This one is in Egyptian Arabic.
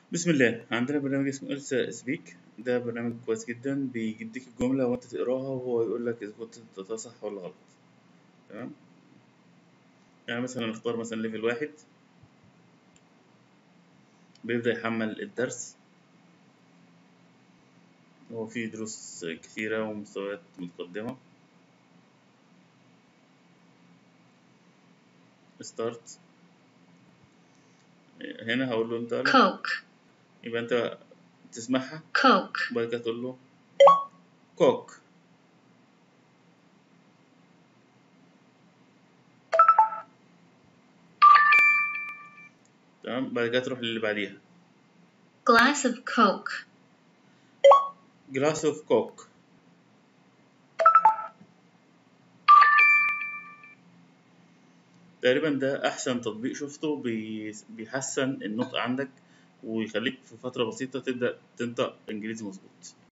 بسم الله عندنا برنامج اسمه إلسا سبيك ده برنامج كويس جدا بيديك الجملة وأنت تقراها وهو يقول لك إذا كنت ده صح ولا غلط تمام يعني مثلا نختار مثلا ليفل واحد بيبدأ يحمل الدرس هو فيه دروس كثيرة ومستويات متقدمة ستارت هنا هقول له انت Coke, يبقى انت تسمعها Coke, وبعد كده تقول له كوك تمام بعد كده تروح للي بعديها glass of Coke, جلاس اوف كوك تقريبا ده احسن تطبيق شفته بي- بيحسن النطق عندك ويخليك في فترة بسيطة تبدأ تنطق انجليزي مظبوط